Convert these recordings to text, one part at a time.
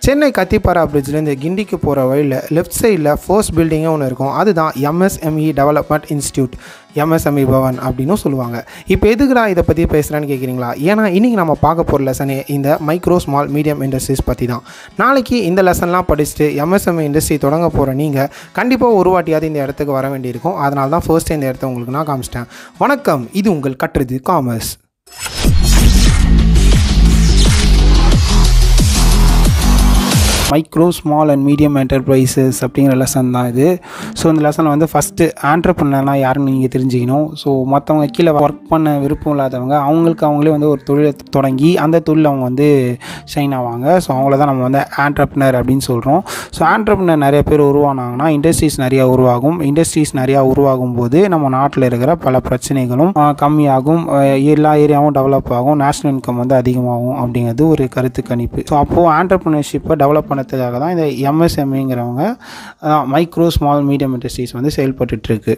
சென்னை கத்திப்பாரா பிரிட்ஜ்லேருந்து கிண்டிக்கு போகிற வழியில் லெஃப்ட் சைடில் ஃபர்ஸ்ட் பில்டிங்கே ஒன்று இருக்கும் அதுதான் MSME development institute MSME Bhavan அப்படின்னும் சொல்லுவாங்க இப்போ எதுக்குடா இதை பற்றி பேசுகிறேன்னு கேட்குறீங்களா ஏன்னா இன்றைக்கி நம்ம பார்க்க போகிற லெசனே இந்த மைக்ரோ ஸ்மால் மீடியம் இண்டஸ்ட்ரீஸ் பற்றி தான் நாளைக்கு இந்த லெசன்லாம் படிச்சுட்டு எம்எஸ்எம்இ இண்டஸ்ட்ரி தொடங்க போகிற நீங்கள் கண்டிப்பாக ஒரு வாட்டியாவது இந்த இடத்துக்கு வர வேண்டியிருக்கும் அதனால தான் ஃபர்ஸ்ட் இந்த இடத்த உங்களுக்கு நான் காமிச்சிட்டேன் வணக்கம் இது உங்கள் கட்டுறது commerce micro small and medium enterprises அப்படிங்கிற லெசன் தான் இது ஸோ இந்த லெசனில் வந்து ஃபஸ்ட்டு ஆண்டர்பிரினர்னா யாருன்னு நீங்கள் தெரிஞ்சுக்கணும் ஸோ மற்றவங்க கீழே ஒர்க் பண்ண விருப்பம் இல்லாதவங்க அவங்களுக்கு அவங்களே வந்து ஒரு தொழிலை தொடங்கி அந்த தொழில் அவங்க வந்து ஷைன் ஆவாங்க ஸோ அவங்கள தான் நம்ம வந்து ஆண்டர்பிரினர் அப்படின்னு சொல்கிறோம் ஸோ ஆண்டர்பிரினர் நிறைய பேர் உருவானாங்கன்னா இண்டஸ்ட்ரீஸ் நிறையா உருவாகும் இண்டஸ்ட்ரீஸ் நிறையா உருவாகும் போது நம்ம நாட்டில் இருக்கிற பல பிரச்சனைகளும் ஆஹ், கம்மியாகும் ஆஹ், எல்லா ஏரியாவும் டெவலப் ஆகும் நேஷ்னல் இன்கம் வந்து அதிகமாகும் அப்படிங்கிறது ஒரு கருத்து கணிப்பு ஸோ அப்போது ஆண்டர்பிரினர்ஷிப்பை டெவலப் பண்ணதுக்காக தான் இந்த எம்எஸ்எம்இங்கிறவங்க மைக்ரோ ஸ்மால் மீடியம் இண்டஸ்ட்ரீஸ் வந்து செயல்பட்டுட்டு இருக்கு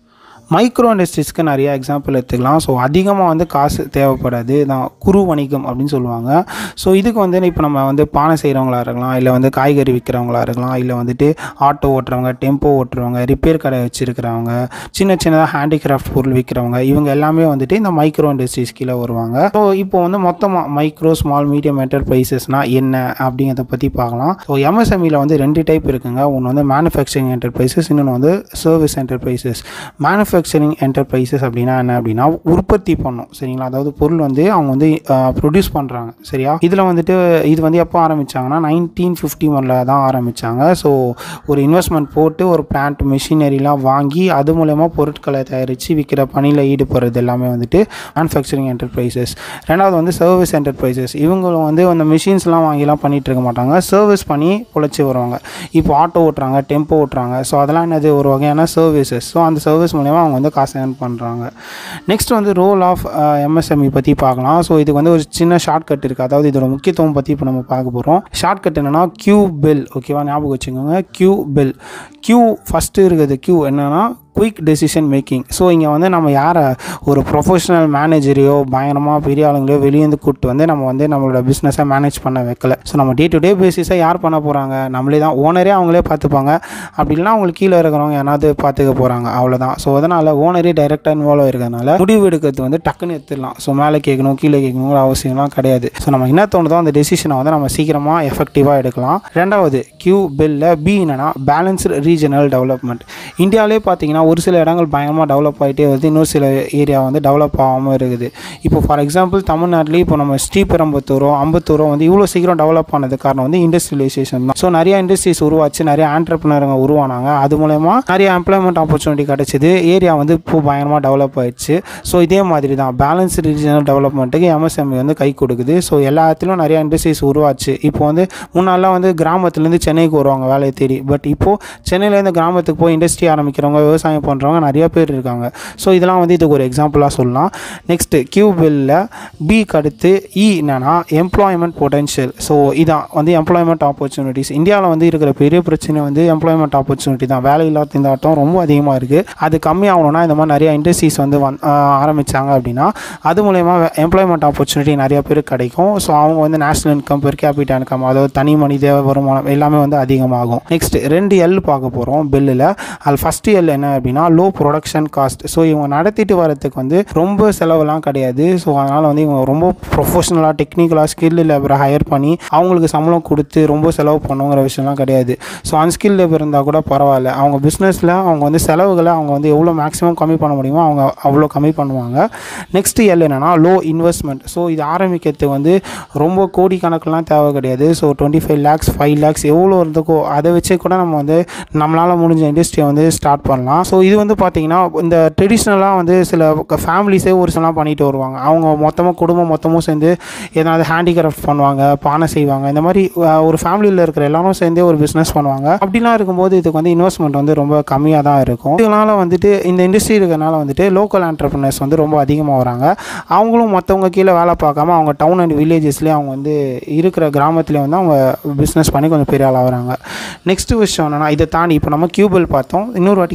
மைக்ரோ இண்டஸ்ட்ரீஸ்க்கு நிறைய எக்ஸாம்பிள் எடுத்துக்கலாம் ஸோ அதிகமாக வந்து காசு தேவைப்படாது தான் குறு வணிகம் அப்படின்னு சொல்லுவாங்க ஸோ இதுக்கு வந்து இப்போ நம்ம வந்து பானை செய்கிறவங்களா இருக்கலாம் இல்லை வந்து காய்கறி விற்கிறவங்களா இருக்கலாம் இல்லை வந்துட்டு ஆட்டோ ஓட்டுறவங்க டெம்போ ஓட்டுறவங்க ரிப்பேர் கடை வச்சுருக்கிறவங்க சின்ன சின்னதாக ஹேண்டிகிராஃப்ட் பொருள் விற்கிறவங்க இவங்க எல்லாமே வந்துட்டு இந்த மைக்ரோ இண்டஸ்ட்ரீஸ் கீழே வருவாங்க ஸோ இப்போ வந்து மொத்தமாக மைக்ரோ ஸ்மால் மீடியம் என்டர்பிரைசஸ்னால் என்ன அப்படிங்கிறத பற்றி பார்க்கலாம் ஸோ எம்எஸ்எம்இயில் வந்து ரெண்டு டைப் இருக்குங்க ஒன்று வந்து மேனுஃபேக்சரிங் என்டர்பிரைசஸ் இன்னொன்று வந்து சர்வீஸ் என்டர்பிரைசஸ் மேனுஃபேக்சரிங் என்டர்பிரைசஸ் அப்படின்னா என்ன அப்படின்னா உற்பத்தி பண்ணும் சரிங்களா அதாவது பொருள் வந்து அவங்க வந்து ப்ரொடியூஸ் பண்ணுறாங்க சரியா இதில் வந்துட்டு இது வந்து எப்போ ஆரம்பிச்சாங்கன்னா நைன்டீன் ஃபிஃப்டி ஒனில் தான் ஆரம்பித்தாங்க ஸோ ஒரு இன்வெஸ்ட்மெண்ட் போட்டு ஒரு பிளான்ட் மிஷினரிலாம் வாங்கி அது மூலயமா பொருட்களை தயாரித்து விற்கிற பணியில் ஈடுபடுறது எல்லாமே வந்துட்டு மேனுஃபேக்சரிங் என்டர்பிரைசஸ் ரெண்டாவது வந்து சர்வீஸ் என்டர்பிரைசஸ் இவங்களும் வந்து அந்த மிஷின்ஸ்லாம் வாங்கிலாம் பண்ணிகிட்டு இருக்க மாட்டாங்க சர்வீஸ் பண்ணி பொழைச்சி வருவாங்க இப்போ ஆட்டோ ஓட்டுறாங்க டெம்போ ஓட்டுறாங்க ஸோ அதெல்லாம் என்னது ஒரு வகையான சர்வீசஸ் ஸோ அந்த சர்வீஸ் மூலயமா அவங்க வந்து காசு ஏர்ன் பண்ணுறாங்க நெக்ஸ்ட் வந்து ரோல் ஆஃப் எம்எஸ்எம்இ பற்றி பார்க்கலாம் ஸோ இதுக்கு வந்து ஒரு சின்ன ஷார்ட்கட் இருக்குது அதாவது இதோட முக்கியத்துவம் பற்றி இப்போ நம்ம பார்க்க போகிறோம் ஷார்ட்கட் என்னென்னா கியூ பெல் ஓகேவா ஞாபகம் வச்சுக்கோங்க கியூ பெல் கியூ ஃபஸ்ட்டு இருக்குது கியூ என்னென்னா குயிக் டெசிஷன் மேக்கிங் ஸோ இங்கே வந்து நம்ம யாரை ஒரு ப்ரொஃபஷனல் மேனேஜரையோ பயங்கரமாக பெரிய ஆளுங்களையோ வெளியேந்து கூப்பிட்டு வந்து நம்ம வந்து நம்மளோட பிஸ்னஸை மேனேஜ் பண்ண வைக்கல ஸோ நம்ம டே டு டே பேசிஸாக யார் பண்ண போகிறாங்க நம்மளே தான் ஓனரே அவங்களே பார்த்துப்பாங்க அப்படி இல்லைனா அவங்களுக்கு கீழே இருக்கிறவங்க யாராவது பார்த்துக்க போகிறாங்க அவ்வளோதான் ஸோ அதனால் ஓனரே டைரெக்டாக இன்வால்வ் ஆயிருக்கிறதுனால முடிவு எடுக்கிறது வந்து டக்குன்னு எடுத்துடலாம் ஸோ மேலே கேட்கணும் கீழே கேட்கணுங்கிற அவசியம்லாம் கிடையாது ஸோ நம்ம என்ன தோணுதோ அந்த டெசிஷனை வந்து நம்ம சீக்கிரமாக எஃபெக்டிவாக எடுக்கலாம் ரெண்டாவது கியூ பில்ல பி என்னன்னா பேலன்ஸ்டு ரீஜனல் டெவலப்மெண்ட் இந்தியாவிலே பார்த்தீங்கன்னா ஒரு சில இடங்கள் பயங்கரமாக டெவலப் ஆகிட்டே வருது இன்னொரு சில ஏரியா வந்து டெவலப் ஆகாமல் இருக்குது இப்போ ஃபார் எக்ஸாம்பிள் தமிழ்நாட்டிலே இப்போ நம்ம ஸ்ரீபெரும்புத்தூரோ அம்பத்தூரோ வந்து இவ்வளோ சீக்கிரம் டெவலப் ஆனது காரணம் வந்து இண்டஸ்ட்ரியலைசேஷன் தான் ஸோ நிறைய இண்டஸ்ட்ரீஸ் உருவாச்சு நிறைய ஆண்டர்பிரினருங்க உருவானாங்க அது மூலயமா நிறைய எம்ப்ளாய்மெண்ட் ஆப்பர்ச்சுனிட்டி கிடச்சிது ஏரியா வந்து இப்போ பயங்கரமாக டெவலப் ஆயிடுச்சு ஸோ இதே மாதிரி தான் பேலன்ஸ் ரீஜனல் டெவலப்மெண்ட்டுக்கு எம்எஸ்எம்இ வந்து கை கொடுக்குது ஸோ எல்லா இடத்துலையும் நிறைய இண்டஸ்ட்ரீஸ் உருவாச்சு இப்போ வந்து முன்னாடிலாம் வந்து கிராமத்துலேருந்து சென்னைக்கு வருவாங்க வேலையை தேடி பட் இப்போது சென்னையிலேருந்து கிராமத்துக்கு போய் இண்டஸ்ட்ரி ஆரம்பிக்கிறவங்க விவசாயம் பண்ணுறவங்க நிறைய பேர் இருக்காங்க ஸோ இதெல்லாம் வந்து இதுக்கு ஒரு எக்ஸாம்பிளாக சொல்லலாம் நெக்ஸ்ட்டு கியூ பில்லில் பிக்கு அடுத்து இ என்னன்னா எம்ப்ளாய்மெண்ட் பொட்டென்ஷியல் ஸோ இதான் வந்து எம்ப்ளாய்மெண்ட் ஆப்பர்ச்சுனிட்டிஸ் இந்தியாவில் வந்து இருக்கிற பெரிய பிரச்சனை வந்து எம்ப்ளாய்மெண்ட் ஆப்பர்ச்சுனிட்டி தான் வேலை இல்லாத திண்டாட்டம் ரொம்ப அதிகமாக இருக்குது அது கம்மியாகணும்னா இந்த மாதிரி நிறைய இண்டஸ்ட்ரீஸ் வந்து வந் ஆரம்பித்தாங்க அப்படின்னா அது மூலயமா எம்ப்ளாய்மெண்ட் ஆப்பர்ச்சுனிட்டி நிறைய பேருக்கு கிடைக்கும் ஸோ அவங்க வந்து national income per capital income அதாவது தனி மனித வருமானம் எல்லாமே வந்து அதிகமாகும் நெக்ஸ்ட் ரெண்டு எல் பார்க்க போகிறோம் பில்லில் அது ஃபஸ்ட்டு எல் என்ன அப்படின்னா லோ ப்ரொடக்ஷன் காஸ்ட் ஸோ இவங்க நடத்திட்டு வரதுக்கு வந்து ரொம்ப செலவெல்லாம் கிடையாது ஸோ அதனால் வந்து இவங்க ரொம்ப ப்ரொஃபஷனலாக டெக்னிக்கலாக ஸ்கில் லேபரை ஹையர் பண்ணி அவங்களுக்கு சம்பளம் கொடுத்து ரொம்ப செலவு பண்ணுங்கிற விஷயம்லாம் கிடையாது ஸோ அன்ஸ்கில் லேபர் இருந்தால் கூட பரவாயில்ல அவங்க பிஸ்னஸில் அவங்க வந்து செலவுகளை அவங்க வந்து எவ்வளோ மேக்ஸிமம் கம்மி பண்ண முடியுமோ அவங்க அவ்வளோ கம்மி பண்ணுவாங்க நெக்ஸ்ட் எல் என்னன்னா லோ இன்வெஸ்ட்மெண்ட் ஸோ இது ஆரம்பிக்கிறதுக்கு வந்து ரொம்ப கோடிக்கணக்கெலாம் தேவை கிடையாது so twenty five lakhs five lakhs எவ்வளோ இருந்துக்கோ அதை வச்சே கூட நம்ம வந்து நம்மளால் முடிஞ்ச இண்டஸ்ட்ரியை வந்து ஸ்டார்ட் பண்ணலாம் ஸோ இது வந்து பார்த்திங்கன்னா இந்த ட்ரெடிஷ்னலாக வந்து சில ஃபேமிலிஸே ஒரு சிலாம் பண்ணிட்டு வருவாங்க அவங்க மொத்தமாக குடும்பம் மொத்தமும் சேர்ந்து ஏதாவது ஹேண்டிகிராஃப்ட் பண்ணுவாங்க பானை செய்வாங்க இந்த மாதிரி அஹ், ஒரு ஃபேமிலியில் இருக்கிற எல்லாரும் சேர்ந்தே ஒரு பிஸ்னஸ் பண்ணுவாங்க அப்படிலாம் இருக்கும்போது இதுக்கு வந்து இன்வெஸ்ட்மெண்ட் வந்து ரொம்ப கம்மியாக தான் இருக்கும் இதனால வந்துட்டு இந்த இண்டஸ்ட்ரி இருக்கிறனால வந்துட்டு லோக்கல் ஆண்டர்பிரினர்ஸ் வந்து ரொம்ப அதிகமாக வராங்க அவங்களும் மற்றவங்க கீழே வேலை பார்க்காம அவங்க டவுன் அண்ட் வில்லேஜஸ்லேயே அவங்க வந்து இருக்கிற கிராமத்துலேயே வந்து அவங்க பிஸ்னஸ் பண்ணி கொஞ்சம் பெரிய ஆளாக வராங்க நெக்ஸ்ட் விஷயம் என்னன்னா இதை தாண்டி இப்போ நம்ம கியூபல் பார்த்தோம் இன்னொரு வாட்டி கியூபல்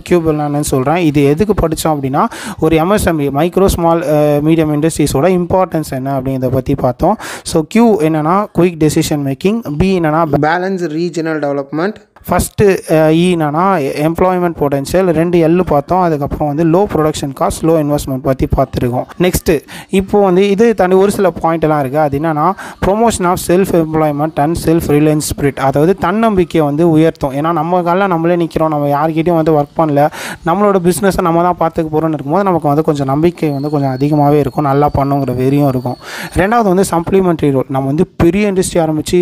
என்னென்னு சொல்கிறேன் இது எதுக்கு படித்தோம் அப்படின்னா ஒரு எம்எஸ்எம்இ மைக்ரோ ஸ்மால் மீடியம் இண்டஸ்ட்ரீஸோட இம்பார்ட்டன்ஸ் என்ன அப்படிங்கிறத பற்றி பார்த்தோம் ஸோ கியூ என்னென்னா குயிக் டெசிஷன் மேக்கிங் பி என்னென்னா பேலன்ஸ் ரீஜனல் டெவலப்மெண்ட் ஃபஸ்ட்டு ஈனா எம்ப்ளாய்மெண்ட் பொட்டன்ஷியல் ரெண்டு எல்லு பார்த்தோம் அதுக்கப்புறம் வந்து low production cost low investment பற்றி பார்த்துருக்கோம் நெக்ஸ்ட்டு இப்போ வந்து இது தாண்டி ஒரு சில பாயிண்ட் எல்லாம் இருக்குது அது என்னன்னா promotion of self employment and self reliance spirit அதாவது தன்னம்பிக்கையை வந்து உயர்த்தும் ஏன்னா நம்ம காலில் நம்மளே நிற்கிறோம் நம்ம யார்கிட்டையும் வந்து ஒர்க் பண்ணல நம்மளோட பிஸ்னஸை நம்ம தான் பார்த்துக்க போகிறோம்னு இருக்கும்போது நமக்கு வந்து கொஞ்சம் நம்பிக்கை வந்து கொஞ்சம் அதிகமாகவே இருக்கும் நல்லா பண்ணுங்கிற வெறியும் இருக்கும் ரெண்டாவது வந்து சப்ளிமெண்ட்ரி ரோல் நம்ம வந்து பெரிய இண்டஸ்ட்ரி ஆரம்பித்து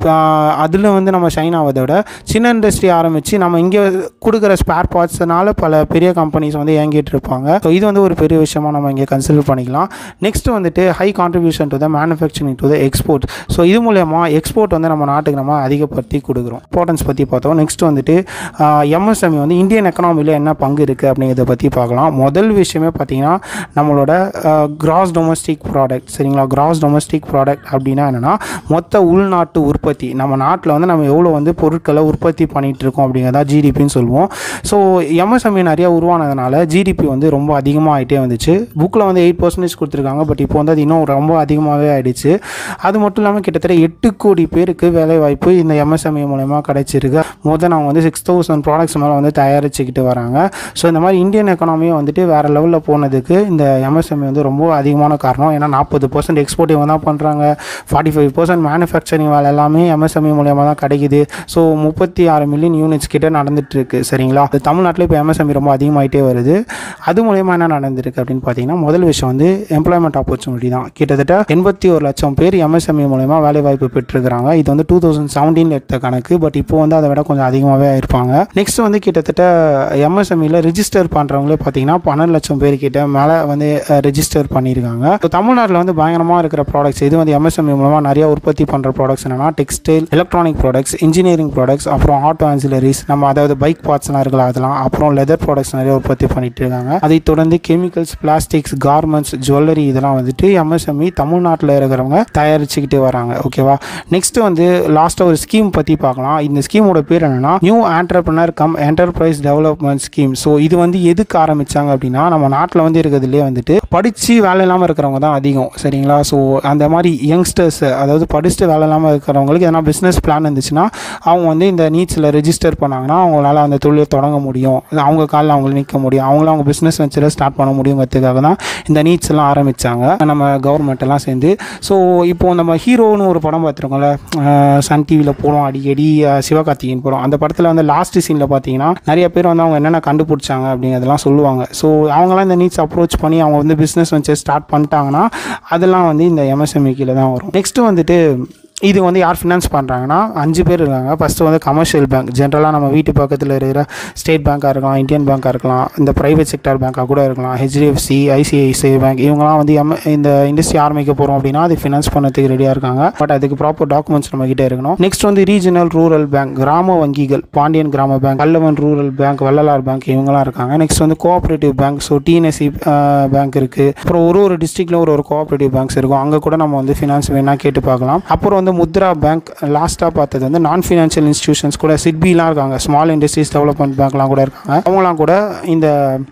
அதில் வந்து நம்ம ஷைன் ஆவதை விட சின்ன இண்டஸ்ட்ரி ஆரம்பித்து நம்ம இங்கே கொடுக்குற ஸ்பேர் பார்ட்ஸ்னால பல பெரிய கம்பெனிஸ் வந்து இயங்கிட்டு இருப்பாங்க ஸோ இது வந்து ஒரு பெரிய விஷயமா நம்ம இங்கே கன்சிடர் பண்ணிக்கலாம் நெக்ஸ்ட் வந்துட்டு high contribution to the manufacturing to the export so இது மூலயமா எக்ஸ்போர்ட் வந்து நம்ம நாட்டுக்கு நம்ம அதிகப்படுத்தி கொடுக்குறோம் இம்பார்ட்டன்ஸ் பற்றி பார்த்தோம் நெக்ஸ்ட் வந்துட்டு எம்எஸ்எம்இ வந்து இந்தியன் எக்கனாமியில் என்ன பங்கு இருக்குது அப்படிங்கிறத பற்றி பார்க்கலாம் முதல் விஷயமே பார்த்தீங்கன்னா நம்மளோட கிராஸ் டொமஸ்டிக் ப்ராடக்ட் சரிங்களா கிராஸ் டொமஸ்டிக் ப்ராடக்ட் அப்படின்னா என்னென்னா மொத்த உள்நாட்டு உற்பத்தி நம்ம நாட்டில் வந்து நம்ம எவ்வளோ வந்து பொருட்களை உற்பத்தி பண்ணிகிட்டு இருக்கோம் அப்படிங்கிறதா ஜிடிபின்னு சொல்லுவோம் ஸோ எம்எஸ்எம்இ நிறையா உருவானதுனால ஜிடிபி வந்து ரொம்ப அதிகமாக ஆகிட்டே வந்துச்சு புக்கில் வந்து எயிட் பர்சன்டேஜ் கொடுத்துருக்காங்க பட் இப்போ வந்து அது இன்னும் ரொம்ப அதிகமாகவே ஆயிடுச்சு அது மட்டும் இல்லாமல் கிட்டத்தட்ட எட்டு கோடி பேருக்கு வேலை வாய்ப்பு இந்த எம்எஸ்எம்இ மூலயமா கிடைச்சிருக்கு முதல் அவங்க வந்து சிக்ஸ் தௌசண்ட் ப்ராடக்ட்ஸ் மேலே வந்து தயாரிச்சுக்கிட்டு வராங்க ஸோ இந்த மாதிரி இந்தியன் எக்கனாமியை வந்துட்டு வேறு லெவலில் போனதுக்கு இந்த எம்எஸ்எம்இ வந்து ரொம்ப அதிகமான காரணம் ஏன்னா நாற்பது பர்சன்ட் எக்ஸ்போர்ட் இவங்க தான் பண்ணுறாங்க ஃபார்ட்டி ஃபைவ் பர்சன்ட் மேனுஃபேக்சரிங் வேலை எல்லாமே எம்எஸ்எம்இ மூலயமா தான் கிடைக்குது ஸோ முப்பத்தி ஆறு மில்லியன் யூனிட்ஸ் கிட்ட நடந்துட்டு இருக்கு சரிங்களா அது தமிழ்நாட்டில் இப்போ எம்எஸ்எம்இ ரொம்ப அதிகமாகிட்டே வருது அது மூலயமா என்ன நடந்திருக்கு அப்படின்னு பார்த்தீங்கன்னா முதல் விஷயம் வந்து எம்ப்ளாய்மெண்ட் ஆப்பர்ச்சுனிட்டி தான் கிட்டத்தட்ட எண்பத்தி ஒரு லட்சம் பேர் எம்எஸ்எம்இ மூலயமா வேலை வாய்ப்பு பெற்றிருக்கிறாங்க இது வந்து டூ தௌசண்ட் செவன்டீனில் எடுத்த கணக்கு பட் இப்போ வந்து அதை விட கொஞ்சம் அதிகமாகவே இருப்பாங்க நெக்ஸ்ட் வந்து கிட்டத்தட்ட எம்எஸ்எம்இல ரிஜிஸ்டர் பண்ணுறவங்களே பார்த்தீங்கன்னா பன்னெண்டு லட்சம் பேர் கிட்ட மேலே வந்து ரெஜிஸ்டர் பண்ணியிருக்காங்க இப்போ தமிழ்நாட்டில் வந்து பயங்கரமாக இருக்கிற ப்ராடக்ட்ஸ் இது வந்து எம்எஸ்எம்இ மூலமாக நிறைய உற்பத்தி பண்ணுற ப்ராடக்ட்ஸ் என்னன்னா textile electronic products engineering products அப்புறம் ஆட்டோ ஆன்சிலரிஸ் நம்ம அதாவது பைக் பார்ட்ஸ்லாம் இருக்கலாம் அதெல்லாம் அப்புறம் லெதர் ப்ராடக்ட்ஸ் நிறைய உற்பத்தி பண்ணிட்டு இருக்காங்க அதை தொடர்ந்து கெமிக்கல்ஸ் பிளாஸ்டிக்ஸ் கார்மெண்ட்ஸ் ஜுவல்லரி இதெல்லாம் வந்துட்டு எம்எஸ்எம்இ தமிழ்நாட்டில் இருக்கிறவங்க தயாரிச்சுக்கிட்டு வராங்க ஓகேவா நெக்ஸ்ட் வந்து லாஸ்ட்டாக ஒரு ஸ்கீம் பற்றி பார்க்கலாம் இந்த ஸ்கீமோட பேர் என்னன்னா new entrepreneur cum enterprise development scheme so இது வந்து எதுக்கு ஆரம்பிச்சாங்க அப்படின்னா நம்ம நாட்டில் வந்து இருக்கிறதுலே வந்துட்டு படித்து வேலை இல்லாமல் இருக்கிறவங்க தான் அதிகம் சரிங்களா ஸோ அந்த மாதிரி யங்ஸ்டர்ஸ் அதாவது படிச்சுட்டு வேலை இல்லாமல் இருக்கிறவங்களுக்கு எதனா பிஸ்னஸ் பிளான் இருந்துச்சுன்னா அவங்க வந்து இந்த நீட்ஸில் ரெஜிஸ்டர் பண்ணாங்கன்னா அவங்களால அந்த தொழிலை தொடங்க முடியும் அவங்க காலில் அவங்களுக்கு நிற்க முடியும் அவங்களும் அவங்க பிஸ்னஸ் வெஞ்சரை ஸ்டார்ட் பண்ண முடியுங்கிறதுக்காக தான் இந்த நீட்ஸ் எல்லாம் ஆரம்பித்தாங்க நம்ம கவர்மெண்ட் எல்லாம் சேர்ந்து ஸோ இப்போ நம்ம ஹீரோன்னு ஒரு படம் பார்த்துருக்கோம்ல அஹ் சன் டிவியில் போகிறோம் அடிக்கடி அஹ் சிவகார்த்திகேயன் போகிறோம் அந்த படத்தில் வந்து லாஸ்ட் சீனில் பார்த்தீங்கன்னா நிறைய பேர் வந்து அவங்க என்னென்ன கண்டுபிடிச்சாங்க அப்படிங்கிறதெல்லாம் சொல்லுவாங்க ஸோ அவங்களாம் இந்த நீட்ஸ் அப்ரோச் பண்ணி அவங்க வந்து பிஸ்னஸ் வெஞ்சர் ஸ்டார்ட் பண்ணிட்டாங்கன்னா அதெல்லாம் வந்து இந்த எம்எஸ்எம்இ கீழே தான் வரும் நெக்ஸ்ட்டு வந்துட்டு இது வந்து யார் ஃபினான்ஸ் பண்ணுறாங்கன்னா அஞ்சு பேர் இருக்காங்க ஃபஸ்ட்டு வந்து கமர்ஷியல் பேங்க் ஜென்ரலாக நம்ம வீட்டு பக்கத்தில் இருக்கிற ஸ்டேட் பேங்காக இருக்கலாம் இந்தியன் பேங்காக இருக்கலாம் இந்த ப்ரைவேட் செக்டர் பேங்காக கூட இருக்கலாம் ஹெச்டிஎஃப்சி ஐசிஐசிஐ பேங்க் இவங்கலாம் வந்து எம் இந்த இண்டஸ்ட்ரி ஆரம்பிக்க போகிறோம் அப்படின்னா அது ஃபினான்ஸ் பண்ணதுக்கு ரெடியாக இருக்காங்க பட் அதுக்கு ப்ராப்பர் டாக்குமெண்ட்ஸ் நம்ம கிட்டே இருக்கணும் நெக்ஸ்ட் வந்து ரீஜனல் ரூரல் பேங்க் கிராம வங்கிகள் Pandian Grama bank Pallavan rural bank Vallalar bank இவங்கலாம் இருக்காங்க நெக்ஸ்ட் வந்து cooperative bank so TNSC bank இருக்குது அப்புறம் ஒரு ஒரு டிஸ்ட்ரிக்ட்ல ஒரு ஒரு கோஆப்ரேட்டிவ் பேங்க்ஸ் இருக்கும் அங்கே கூட நம்ம வந்து ஃபினான்ஸ் வேணா கேட்டு பார்க்கலாம் அப்புறம் வந்து முத்ரா பேங்க் லாஸ்ட்டாக பார்த்தது வந்து நான் ஃபினான்ஷியல் இன்ஸ்டியூஷன்ஸ் கூட சிட்பிலாம் இருக்காங்க ஸ்மால் இண்டஸ்ட்ரீஸ் டெவலப்மெண்ட் பேங்க்லாம் கூட இருக்காங்க அவங்களாம் கூட இந்த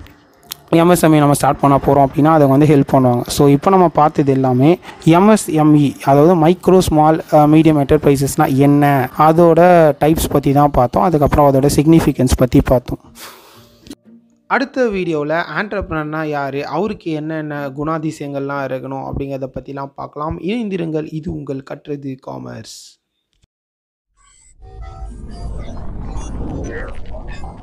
எம்எஸ்எம்இ நம்ம ஸ்டார்ட் பண்ண போகிறோம் அப்படின்னா அதை வந்து ஹெல்ப் பண்ணுவாங்க ஸோ இப்போ நம்ம பார்த்தது எல்லாமே எம்எஸ்எம்இ அதாவது மைக்ரோ ஸ்மால் மீடியம் என்டர்பிரைசஸ்னால் என்ன அதோட டைப்ஸ் பற்றி தான் பார்த்தோம் அதுக்கப்புறம் அதோட சிக்னிஃபிகன்ஸ் பற்றி பார்த்தோம் அடுத்த வீடியோவில் ஆண்டர்பிரனர்னா யார் அவருக்கு என்னென்ன குணாதிசயங்கள்லாம் இருக்கணும் அப்படிங்கிறத பற்றிலாம் பார்க்கலாம் இணைந்திருங்கள் இது உங்கள் கற்றது காமர்ஸ்